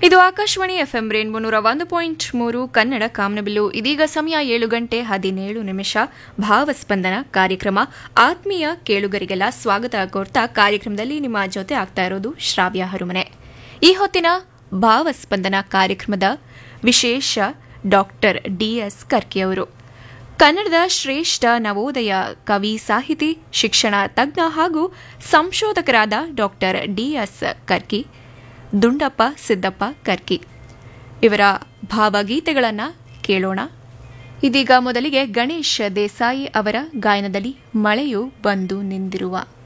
ಇದು Akashvani FM rainbow ನೂರ ಒಂದು ಪಾಯಿಂಟ್ ಮೂರು ಕನ್ನಡ ಕಾಮನಬಿಲ್ಲು ಇದೀಗ ಸಮಯ ಏಳು ಗಂಟೆ ಹದಿನೇಳು ನಿಮಿಷ ಭಾವಸ್ಪಂದನ ಕಾರ್ಯಕ್ರಮ ಆತ್ಮೀಯ ಕೇಳುಗರಿಗೆಲ್ಲ ಸ್ವಾಗತ ಕೋರ್ತಾ ಕಾರ್ಯಕ್ರಮದಲ್ಲಿ ನಿಮ್ಮ ಜೊತೆ ಆಗ್ತಾ ಇರೋದು ಶ್ರಾವ್ಯ ಹರುಮನೆ ಈ ಹೊತ್ತಿನ ಭಾವಸ್ಪಂದನ ಕಾರ್ಯಕ್ರಮದ ವಿಶೇಷ ಡಾಕ್ಟರ್ ಡಿಎಸ್ ಕರ್ಕಿಯವರು ಕನ್ನಡದ ಶ್ರೇಷ್ಠ ನವೋದಯ ಕವಿ ಸಾಹಿತಿ ಶಿಕ್ಷಣ ತಜ್ಞ ಹಾಗೂ ಸಂಶೋಧಕರಾದ ಡಾಕ್ಟರ್ ಡಿಎಸ್ ಕರ್ಕಿ ದುಂಡಪ್ಪ ಸಿದ್ದಪ್ಪ ಕರ್ಕಿ ಇವರ ಭಾವಗೀತೆಗಳನ್ನು ಕೇಳೋಣ ಇದೀಗ ಮೊದಲಿಗೆ ಗಣೇಶ್ ದೇಸಾಯಿ ಅವರ ಗಾಯನದಲ್ಲಿ ಮಳೆಯು ಬಂದು ನಿಂದಿರುವ